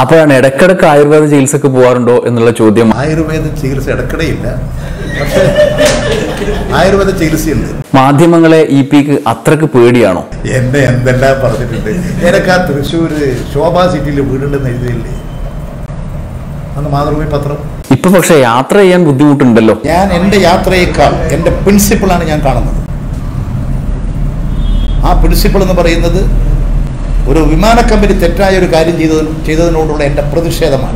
അപ്പോഴാണ് ഇടക്കിടക്ക് ആയുർവേദ ചികിത്സക്ക് പോകാറുണ്ടോ എന്നുള്ള ചോദ്യം ആയുർവേദ ചികിത്സ ഇടക്കിടെയില്ല പക്ഷേ ആയുർവേദ ചികിത്സയുണ്ട് മാധ്യമങ്ങളെ ഇ പിക്ക് അത്രക്ക് പേടിയാണോ എന്നെ എന്തെല്ലാം പറഞ്ഞിട്ടുണ്ട് എനിക്ക് ആ തൃശ്ശൂര് ശോഭാ സിറ്റിയിൽ വീടുണ്ടെന്ന് എഴുതിയില്ലേ അന്ന് മാതൃഭൂമി പത്രം ഇപ്പൊ പക്ഷെ യാത്ര ചെയ്യാൻ ബുദ്ധിമുട്ടുണ്ടല്ലോ ഞാൻ എൻ്റെ യാത്രയേക്കാൾ എൻ്റെ പ്രിൻസിപ്പിളാണ് ഞാൻ കാണുന്നത് ആ പ്രിൻസിപ്പിൾ എന്ന് പറയുന്നത് ഒരു വിമാന കമ്പനി തെറ്റായ ഒരു കാര്യം ചെയ്തത് ചെയ്തതിനോടുള്ള എൻ്റെ പ്രതിഷേധമാണ്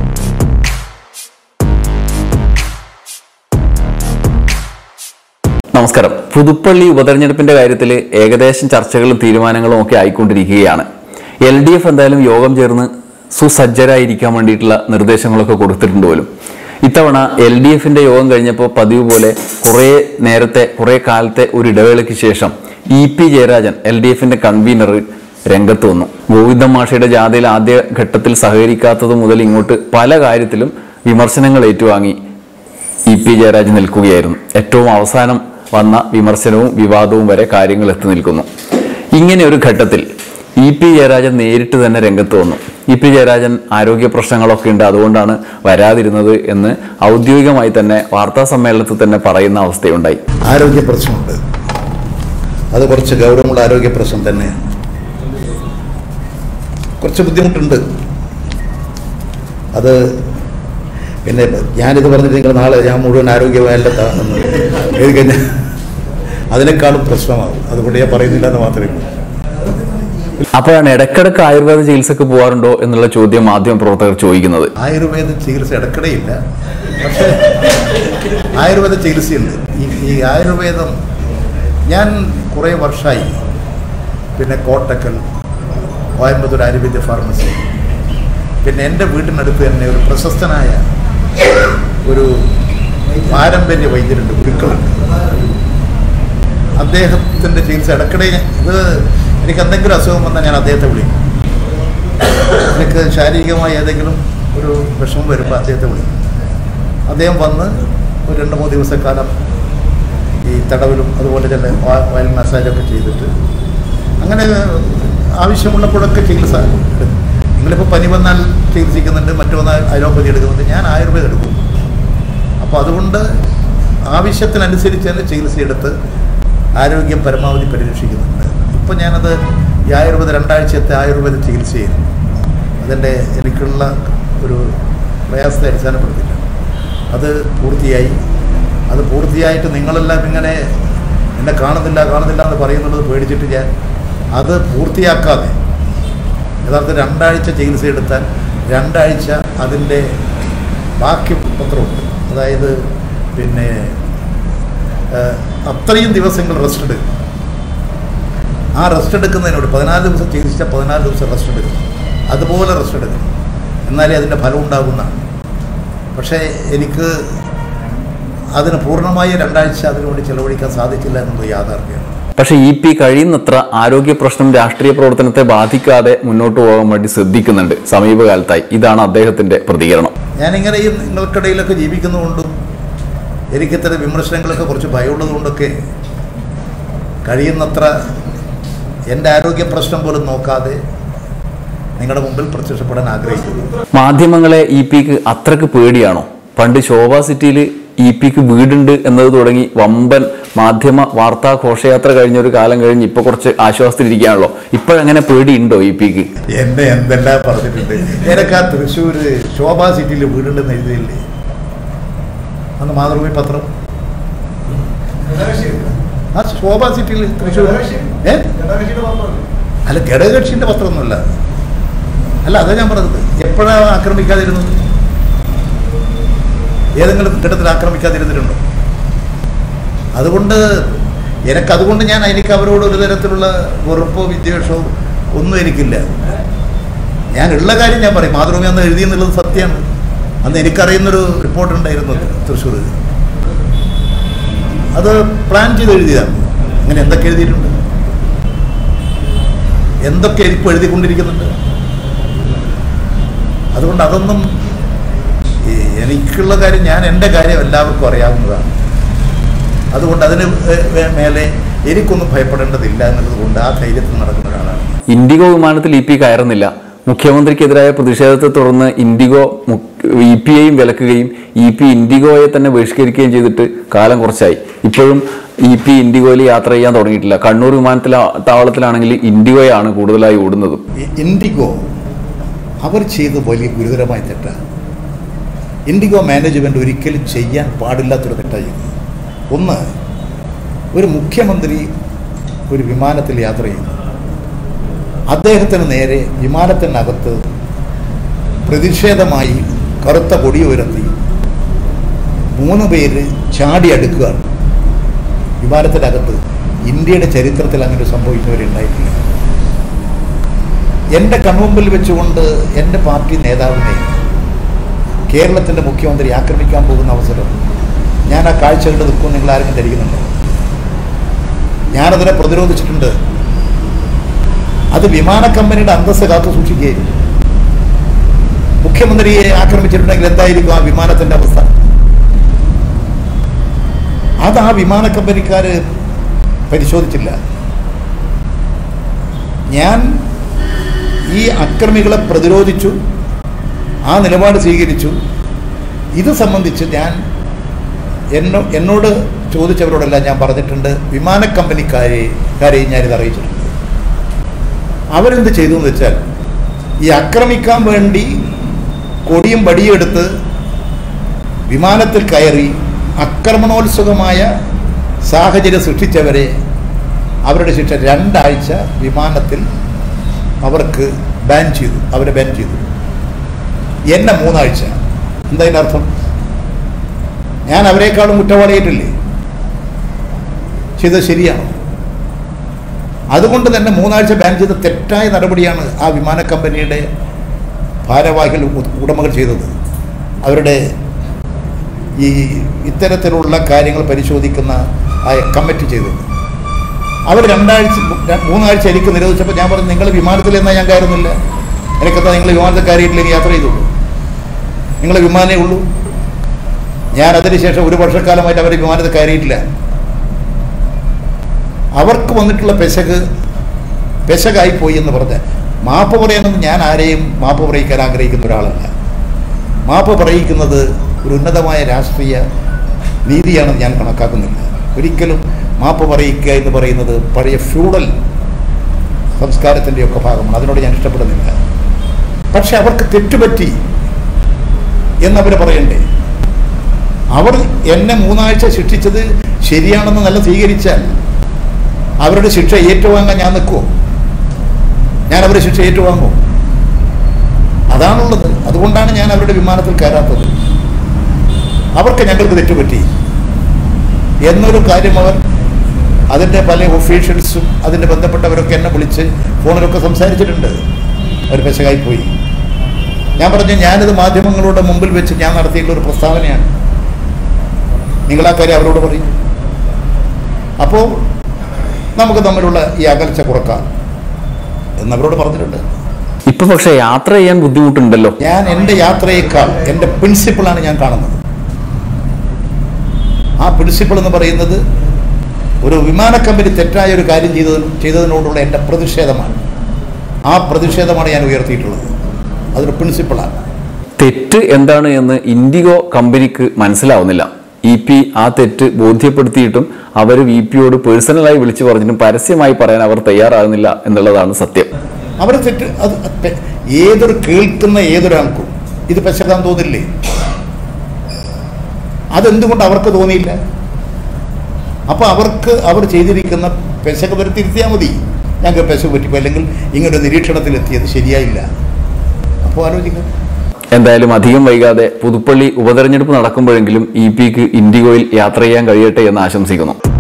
നമസ്കാരം പുതുപ്പള്ളി ഉപതെരഞ്ഞെടുപ്പിന്റെ കാര്യത്തിൽ ഏകദേശം ചർച്ചകളും തീരുമാനങ്ങളും ഒക്കെ ആയിക്കൊണ്ടിരിക്കുകയാണ് എൽ ഡി എഫ് എന്തായാലും യോഗം ചേർന്ന് സുസജ്ജരായിരിക്കാൻ വേണ്ടിയിട്ടുള്ള നിർദ്ദേശങ്ങളൊക്കെ കൊടുത്തിട്ടുണ്ട് പോലും ഇത്തവണ എൽ ഡി എഫിന്റെ യോഗം കഴിഞ്ഞപ്പോൾ പതിവ് പോലെ കുറേ നേരത്തെ കുറേ കാലത്തെ ഒരു ഇടവേളയ്ക്ക് ശേഷം E P Jayarajan L D എഫിന്റെ കൺവീനർ രംഗത്ത് വന്നു ഗോവിന്ദൻ മാഷയുടെ ജാഥയിൽ ആദ്യ ഘട്ടത്തിൽ സഹകരിക്കാത്തത് മുതൽ ഇങ്ങോട്ട് പല കാര്യത്തിലും വിമർശനങ്ങൾ ഏറ്റുവാങ്ങി ഇ പി ജയരാജൻ നിൽക്കുകയായിരുന്നു ഏറ്റവും അവസാനം വന്ന വിമർശനവും വിവാദവും വരെ കാര്യങ്ങൾ എത്തി നിൽക്കുന്നു ഇങ്ങനെ ഒരു ഘട്ടത്തിൽ ഇ പി ജയരാജൻ നേരിട്ട് തന്നെ രംഗത്ത് വന്നു ഇ പി ജയരാജൻ ആരോഗ്യ പ്രശ്നങ്ങളൊക്കെ ഉണ്ട് അതുകൊണ്ടാണ് വരാതിരുന്നത് എന്ന് ഔദ്യോഗികമായി തന്നെ വാർത്താ സമ്മേളനത്തിൽ തന്നെ പറയുന്ന അവസ്ഥയുണ്ടായി ആരോഗ്യ പ്രശ്നമുണ്ട് അത് കുറച്ച് ഗൗരവമുള്ള ആരോഗ്യ പ്രശ്നം തന്നെയാണ് കുറച്ച് ബുദ്ധിമുട്ടുണ്ട് അത് പിന്നെ ഞാനിത് പറഞ്ഞിട്ട് നിങ്ങൾ നാളെ ഞാൻ മുഴുവൻ ആരോഗ്യമല്ല എന്ന് എഴുതി കഴിഞ്ഞാൽ അതിനേക്കാളും പ്രശ്നമാകും അതുകൊണ്ട് ഞാൻ പറയുന്നില്ല എന്ന് മാത്രമേ ഉള്ളൂ അപ്പോഴാണ് ഇടക്കിടക്ക് ആയുർവേദ ചികിത്സക്ക് പോകാറുണ്ടോ എന്നുള്ള ചോദ്യം മാധ്യമ പ്രവർത്തകർ ചോദിക്കുന്നത് ആയുർവേദ ചികിത്സ ഇടക്കിടെയില്ല പക്ഷേ ആയുർവേദ ചികിത്സയുണ്ട് ഈ ഈ ആയുർവേദം ഞാൻ കുറേ വർഷമായി പിന്നെ കോട്ടക്കൽ കോയമ്പത്തൂർ ആയുർവേദ ഫാർമസി പിന്നെ എൻ്റെ വീട്ടിനടുത്ത് തന്നെ ഒരു പ്രശസ്തനായ ഒരു പാരമ്പര്യ വൈദ്യരുണ്ട് ഗുരുക്കളുണ്ട് അദ്ദേഹത്തിൻ്റെ ചികിത്സ ഇടക്കിടെ ഇത് എനിക്ക് എന്തെങ്കിലും അസുഖം വന്നാൽ ഞാൻ അദ്ദേഹത്തെ വിളിക്കും എനിക്ക് ശാരീരികമായി ഏതെങ്കിലും ഒരു വിഷമം വരുമ്പോൾ അദ്ദേഹത്തെ വിളിക്കും അദ്ദേഹം വന്ന് ഒരു രണ്ട് മൂന്ന് ദിവസക്കാലം ഈ തടവിലും അതുപോലെ തന്നെ ഓയിൽ മസാജൊക്കെ ചെയ്തിട്ട് അങ്ങനെ ആവശ്യമുള്ളപ്പോഴൊക്കെ ചികിത്സ എടുക്കും നിങ്ങളിപ്പോൾ പനി വന്നാൽ ചികിത്സിക്കുന്നുണ്ട് മറ്റു വന്നാൽ അലോപ്പതി എടുക്കുന്നുണ്ട് ഞാൻ ആയുർവേദം എടുക്കും അപ്പോൾ അതുകൊണ്ട് ആവശ്യത്തിനനുസരിച്ച് തന്നെ ചികിത്സയെടുത്ത് ആരോഗ്യം പരമാവധി പരിരക്ഷിക്കുന്നുണ്ട് ഇപ്പോൾ ഞാനത് ഈ ആയുർവേദ രണ്ടാഴ്ചത്തെ ആയുർവേദ ചികിത്സ ചെയ്യുന്നു അതിൻ്റെ എനിക്കുള്ള ഒരു പ്രയാസത്തെ അടിസ്ഥാനപ്പെടുത്തില്ല അത് പൂർത്തിയായി അത് പൂർത്തിയായിട്ട് നിങ്ങളെല്ലാം ഇങ്ങനെ എന്നെ കാണുന്നില്ല കാണുന്നില്ല എന്ന് പറയുന്നുള്ളത് പേടിച്ചിട്ട് ഞാൻ അത് പൂർത്തിയാക്കാതെ യഥാർത്ഥ രണ്ടാഴ്ച ചികിത്സ എടുത്താൽ രണ്ടാഴ്ച അതിൻ്റെ ബാക്കി പത്രമുണ്ട് അതായത് പിന്നെ ഏഹ്, അത്രയും ദിവസങ്ങൾ റെസ്റ്റ് എടുക്കും ആ റെസ്റ്റ് എടുക്കുന്നതിനോട് പതിനാല് ദിവസം ചികിത്സിച്ച പതിനാല് ദിവസം റെസ്റ്റ് എടുക്കണം അതുപോലെ റെസ്റ്റ് എടുക്കണം എന്നാലേ അതിൻ്റെ ഫലം ഉണ്ടാകുന്നതാണ് പക്ഷേ എനിക്ക് അതിന് പൂർണ്ണമായ രണ്ടാഴ്ച അതിനുവേണ്ടി ചെലവഴിക്കാൻ സാധിച്ചില്ല എന്നുള്ളത് യാഥാർത്ഥ്യമാണ് പക്ഷേ ഇ പി കഴിയുന്നത്ര ആരോഗ്യ പ്രശ്നം രാഷ്ട്രീയ പ്രവർത്തനത്തെ ബാധിക്കാതെ മുന്നോട്ട് പോകാൻ വേണ്ടി ശ്രദ്ധിക്കുന്നുണ്ട് സമീപകാലത്തായി ഇതാണ് അദ്ദേഹത്തിന്റെ പ്രതികരണം ഞാനിങ്ങനെ ഈ നിങ്ങൾക്കിടയിലൊക്കെ ജീവിക്കുന്നതുകൊണ്ടും എനിക്കിത്തരം വിമർശനങ്ങളൊക്കെ കുറച്ച് ഭയമുള്ളതുകൊണ്ടൊക്കെ കഴിയുന്നത്ര എൻ്റെ ആരോഗ്യ പ്രശ്നം പോലും നോക്കാതെ നിങ്ങളുടെ മുമ്പിൽ പ്രത്യക്ഷപ്പെടാൻ ആഗ്രഹിക്കുന്നു മാധ്യമങ്ങളെ ഇ പിക്ക് അത്രക്ക് പേടിയാണോ പണ്ട് ശോഭ സിറ്റിയിൽ ഇ പിക്ക് വീടുണ്ട് എന്നത് തുടങ്ങി വമ്പൻ മാധ്യമ വാർത്താ ഘോഷയാത്ര കഴിഞ്ഞ ഒരു കാലം കഴിഞ്ഞ് ഇപ്പൊ കുറച്ച് ആശ്വാസത്തിലിരിക്കുകയാണല്ലോ ഇപ്പോഴങ്ങനെ പേടിയുണ്ടോ ഇ പിക്ക് എന്നെ എന്തെല്ലാം പറഞ്ഞിട്ടുണ്ട് എനിക്ക് ആ തൃശ്ശൂര് ശോഭാ സിറ്റിയിൽ വീടുണ്ടെന്ന് എഴുതിയില്ലേ അന്ന് മാതൃഭൂമി പത്രം ആ ശോഭാ സിറ്റിയിൽ തൃശ്ശൂർ ഏ അല്ല ഘടകകക്ഷിന്റെ പത്രമൊന്നുമല്ല അല്ല അതാ ഞാൻ പറഞ്ഞത് എപ്പോഴാണ് ആക്രമിക്കാതിരുന്നത് ഏതെങ്കിലും ഘട്ടത്തിൽ ആക്രമിക്കാതിരുന്നിട്ടുണ്ടോ അതുകൊണ്ട് എനിക്ക് അതുകൊണ്ട് ഞാൻ എനിക്ക് അവരോട് ഒരു തരത്തിലുള്ള വെറുപ്പോ വിദ്വേഷമോ ഒന്നും എനിക്കില്ല ഞാൻ ഉള്ള കാര്യം ഞാൻ പറയും മാതൃഭൂമി അന്ന് എഴുതി എന്നുള്ളത് സത്യമാണ് അന്ന് എനിക്കറിയുന്നൊരു റിപ്പോർട്ട് ഉണ്ടായിരുന്നു തൃശ്ശൂർ അത് പ്ലാൻ ചെയ്ത് എഴുതിയതാണ് അങ്ങനെ എന്തൊക്കെ എഴുതിയിട്ടുണ്ട് എന്തൊക്കെ ഇപ്പോൾ എഴുതിക്കൊണ്ടിരിക്കുന്നുണ്ട് അതുകൊണ്ട് അതൊന്നും ഈ എനിക്കുള്ള കാര്യം ഞാൻ എൻ്റെ കാര്യം എല്ലാവർക്കും അറിയാവുന്നതാണ് അതുകൊണ്ട് അതിന് വേ- വേ- മേലെ എനിക്കൊന്നും ഭയപ്പെടേണ്ടതില്ല എന്നുള്ളത് കൊണ്ട് ആ ധൈര്യത്തിൽ നടക്കുന്ന ഒരാളാണ് ഇൻഡിഗോ വിമാനത്തിൽ ഇ പി കയറുന്നില്ല മുഖ്യമന്ത്രിക്കെതിരായ പ്രതിഷേധത്തെ തുടർന്ന് ഇൻഡിഗോ ഇ പി ഐയും വിലക്കുകയും ഇ പി ഇൻഡിഗോയെ തന്നെ ബഹിഷ്കരിക്കുകയും ചെയ്തിട്ട് കാലം കുറച്ചായി ഇപ്പോഴും ഇ പി ഇൻഡിഗോയിൽ യാത്ര ചെയ്യാൻ തുടങ്ങിയിട്ടില്ല കണ്ണൂർ വിമാനത്തില താവളത്തിലാണെങ്കിൽ ഇൻഡിഗോയാണ് കൂടുതലായി ഓടുന്നതും ഈ ഇൻഡിഗോ അവർ ചെയ്ത് വലിയ ഗുരുതരമായ തെറ്റാണ് ഇൻഡിഗോ മാനേജ്മെൻറ്റ് ഒരിക്കലും ചെയ്യാൻ പാടില്ലാത്തൊരു തെറ്റായി ഒന്ന് ഒരു മുഖ്യമന്ത്രി ഒരു വിമാനത്തിൽ യാത്ര ചെയ്യുന്നു അദ്ദേഹത്തിന് നേരെ വിമാനത്തിനകത്ത് പ്രതിഷേധമായി കറുത്ത കൊടി ഉയർത്തി മൂന്ന് പേര് ചാടി അടുക്കുകയാണ് വിമാനത്തിനകത്ത് ഇന്ത്യയുടെ ചരിത്രത്തിൽ അങ്ങനെ സംഭവിച്ചവരുണ്ടായിട്ടില്ല എൻ്റെ കൺമുമ്പിൽ വെച്ചുകൊണ്ട് എൻ്റെ പാർട്ടി നേതാവിനെ കേരളത്തിൻ്റെ മുഖ്യമന്ത്രി ആക്രമിക്കാൻ പോകുന്ന അവസരം ഞാൻ ആ കാഴ്ച കണ്ട് നിൽക്കും നിങ്ങൾ ആരെങ്കിലും ധരിക്കുന്നുണ്ടോ ഞാനതിനെ പ്രതിരോധിച്ചിട്ടുണ്ട് അത് വിമാന കമ്പനിയുടെ അന്തസ്സ് കാത്തു സൂക്ഷിക്കുകയായിരുന്നു മുഖ്യമന്ത്രിയെ ആക്രമിച്ചിട്ടുണ്ടെങ്കിൽ എന്തായിരിക്കും ആ വിമാനത്തിൻ്റെ അവസ്ഥ അത് ആ വിമാന കമ്പനിക്കാർ പരിശോധിച്ചില്ല ഞാൻ ഈ അക്രമികളെ പ്രതിരോധിച്ചു ആ നിലപാട് സ്വീകരിച്ചു ഇത് സംബന്ധിച്ച് ഞാൻ എന്നോ എന്നോട് ചോദിച്ചവരോടെല്ലാം ഞാൻ പറഞ്ഞിട്ടുണ്ട് വിമാന കമ്പനിക്കാരെ കാരെയും ഞാനിത് അറിയിച്ചിട്ടുണ്ട് അവരെന്ത് ചെയ്തു എന്ന് വെച്ചാൽ ഈ ആക്രമിക്കാൻ വേണ്ടി കൊടിയും വടിയും എടുത്ത് വിമാനത്തിൽ കയറി ആക്രമണോത്സുകമായ സാഹചര്യം സൃഷ്ടിച്ചവരെ അവരുടെ ശിക്ഷ രണ്ടാഴ്ച വിമാനത്തിൽ അവർക്ക് ബാൻ ചെയ്തു അവരെ ബാൻ ചെയ്തു എന്നെ മൂന്നാഴ്ച എന്താ അതിൻ്റെ അർത്ഥം ഞാൻ അവരെക്കാളും കുറ്റവാളിയായിട്ടില്ലേ ചെയ്തത് ശരിയാണോ അതുകൊണ്ട് തന്നെ മൂന്നാഴ്ച ബാൻ ചെയ്ത തെറ്റായ നടപടിയാണ് ആ വിമാന കമ്പനിയുടെ ഭാരവാഹികൾ ഉ- ഉടമകൾ ചെയ്തത് അവരുടെ ഈ ഇത്തരത്തിലുള്ള കാര്യങ്ങൾ പരിശോധിക്കുന്ന ആ കമ്മിറ്റി ചെയ്തത് അവർ രണ്ടാഴ്ച ര- മൂന്നാഴ്ച എനിക്ക് നിരോധിച്ചപ്പോൾ ഞാൻ പറഞ്ഞു നിങ്ങൾ വിമാനത്തിൽ എന്നാൽ ഞാൻ കയറുന്നില്ല എനിക്കെന്താ നിങ്ങൾ വിമാനത്തിൽ കയറിയിട്ടില്ലെങ്കിൽ യാത്ര ചെയ്തുള്ളൂ നിങ്ങൾ വിമാനമേ ഉള്ളൂ ഞാൻ അതിനുശേഷം ഒരു വർഷക്കാലമായിട്ട് അവർ വിമാനത്തിൽ കയറിയിട്ടില്ല അവർക്ക് വന്നിട്ടുള്ള പെശക് പെശകായിപ്പോയി എന്ന് പറഞ്ഞ് മാപ്പ് പറയണമെന്ന് ഞാൻ ആരെയും മാപ്പ് പറയിക്കാൻ ആഗ്രഹിക്കുന്ന ഒരാളല്ല മാപ്പ് പറയിക്കുന്നത് ഒരു ഉന്നതമായ രാഷ്ട്രീയ നീതിയാണെന്ന് ഞാൻ കണക്കാക്കുന്നില്ല ഒരിക്കലും മാപ്പ് പറയിക്കുക എന്ന് പറയുന്നത് പഴയ ഫ്യൂഡൽ സംസ്കാരത്തിൻ്റെയൊക്കെ ഭാഗമാണ് അതിനോട് ഞാൻ ഇഷ്ടപ്പെടുന്നില്ല പക്ഷെ അവർക്ക് തെറ്റുപറ്റി എന്നവർ പറയണ്ടേ അവർ എന്നെ മൂന്നാഴ്ച ശിക്ഷിച്ചത് ശരിയാണെന്ന് നല്ല സ്വീകരിച്ചാൽ അവരുടെ ശിക്ഷ ഏറ്റുവാങ്ങാൻ ഞാൻ നിൽക്കുമോ ഞാൻ അവരുടെ ശിക്ഷ ഏറ്റുവാങ്ങുമോ അതാണുള്ളത് അതുകൊണ്ടാണ് ഞാൻ അവരുടെ വിമാനത്തിൽ കയറാത്തത് അവർക്ക് ഞങ്ങൾക്ക് തെറ്റുപറ്റി എന്നൊരു കാര്യം അവർ അതിൻ്റെ പല ഒഫീഷ്യൽസും അതിൻ്റെ ബന്ധപ്പെട്ടവരൊക്കെ എന്നെ വിളിച്ച് ഫോണിലൊക്കെ സംസാരിച്ചിട്ടുണ്ട് അവർ പെശകായി പോയി ഞാൻ പറഞ്ഞു ഞാനിത് മാധ്യമങ്ങളുടെ മുമ്പിൽ വെച്ച് ഞാൻ നടത്തിയിട്ടുള്ള ഒരു പ്രസ്താവനയാണ് നിങ്ങൾ ആ കാര്യം അവരോട് പറയും അപ്പോൾ നമുക്ക് തമ്മിലുള്ള ഈ അകൽച്ച കുറക്കാം എന്നവരോട് പറഞ്ഞിട്ടുണ്ട് ഇപ്പൊ പക്ഷെ യാത്ര ചെയ്യാൻ ബുദ്ധിമുട്ടുണ്ടല്ലോ ഞാൻ എൻ്റെ യാത്രയേക്കാൾ എൻ്റെ പ്രിൻസിപ്പിളാണ് ഞാൻ കാണുന്നത് ആ പ്രിൻസിപ്പിൾ എന്ന് പറയുന്നത് ഒരു വിമാന കമ്പനി തെറ്റായ ഒരു കാര്യം ചെയ്തത് ചെയ്തതിനോടുള്ള എൻ്റെ പ്രതിഷേധമാണ് ആ പ്രതിഷേധമാണ് ഞാൻ ഉയർത്തിയിട്ടുള്ളത് അതൊരു പ്രിൻസിപ്പിളാണ് തെറ്റ് എന്താണ് എന്ന് ഇൻഡിഗോ കമ്പനിക്ക് മനസ്സിലാവുന്നില്ല ഇ പി ആ തെറ്റ് ബോധ്യപ്പെടുത്തിയിട്ടും അവർ വി പിയോട് പേഴ്സണലായി വിളിച്ചു പറഞ്ഞിട്ടും പരസ്യമായി പറയാൻ അവർ തയ്യാറാകുന്നില്ല എന്നുള്ളതാണ് സത്യം അവർ തെറ്റ് അത് പെ- ഏതൊരു കേൾക്കുന്ന ഏതൊരാൾക്കും ഇത് പെശകാൻ തോന്നില്ലേ അതെന്തുകൊണ്ട് അവർക്ക് തോന്നിയില്ല അപ്പോൾ അവർക്ക് അവർ ചെയ്തിരിക്കുന്ന പെശക് വരെ തിരുത്തിയാൽ മതി ഞങ്ങൾക്ക് പെശക് പറ്റിപ്പോ അല്ലെങ്കിൽ ഇങ്ങനൊരു നിരീക്ഷണത്തിലെത്തിയത് ശരിയായില്ല അപ്പോൾ ആലോചിക്കാം എന്തായാലും അധികം വൈകാതെ പുതുപ്പള്ളി ഉപതെരഞ്ഞെടുപ്പ് നടക്കുമ്പോഴെങ്കിലും ഇ പിക്ക് ഇൻഡിഗോയിൽ യാത്ര ചെയ്യാൻ കഴിയട്ടെ എന്ന് ആശംസിക്കുന്നു